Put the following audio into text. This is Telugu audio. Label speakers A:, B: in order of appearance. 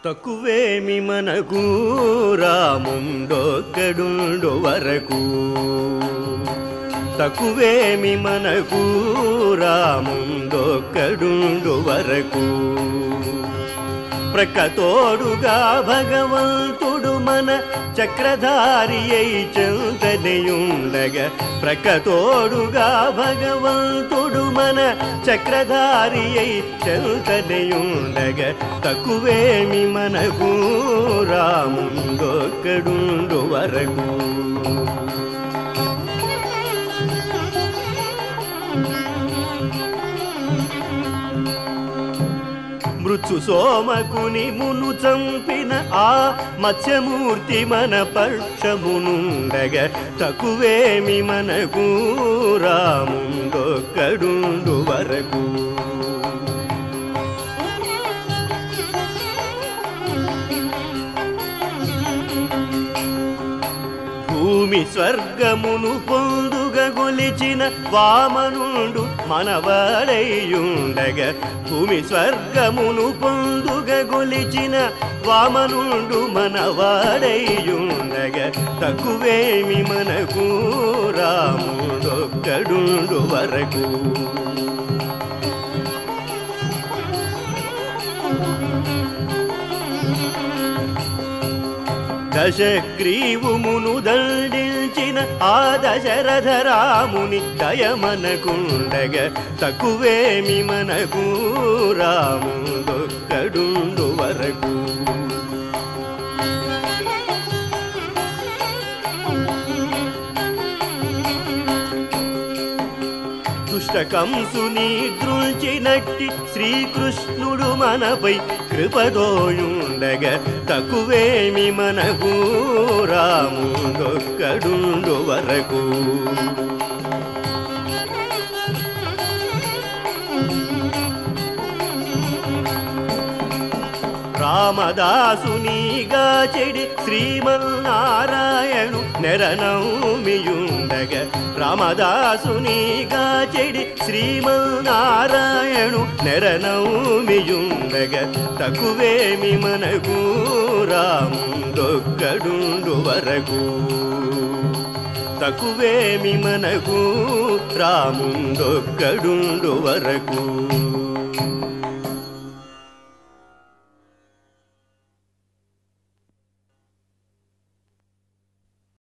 A: తక్కువేమి మనకు రాముండొక్కడుండు వరకు తక్కువేమి మనకు రాముండొక్కడుండు వరకు ప్రక్కతోడుగా భగవంతుడు మన చక్రధారి అయి చెంతనియుండగా ప్రక్కతోడుగా భగవంతుడు మన చక్రధారి అయి చెంతనియుండగా తక్కువేమి మనకు రాముండొక్కడుండు వరకు మృత్యు సోమకుని మును చంపిన ఆ మత్స్యమూర్తి మన పక్షమునుండగ తక్కువేమి మనకు రాముండొక్కడుండు వరకు భూమి స్వర్గమును పొందుగ గొలిచిన వామనుండు మనవాడయ్యుండగ భూమి స్వర్గమును పొందుగ గొలిచిన వామనుండు మనవాడయ్యుండగ తక్కువేమి మనకు రాముడొక్కడుండు వరకు దశగ్రీవుమును దండించిన ఆ దశరథ రాముని దయమనకుండగ తక్కువేమి మనకు రాముడొక్కడుండు వరకు దుష్టకంసుని దృంచినట్టి శ్రీకృష్ణుడు మనపై కృపదోయుండగ తక్కువేమి మనకు రాముడొక్కడుండు వరకు రామదాసునిగా చెడి శ్రీమన్నారాయణు నెరనౌమియుండగ రామదాసునిగా చెడి శ్రీమన్నారాయణు నెరనౌమియుండగ తక్కువేమి మనకు రాముడొక్కడుండు వరకు తక్కువేమి మనకు రాముండొక్కడుండు వరకు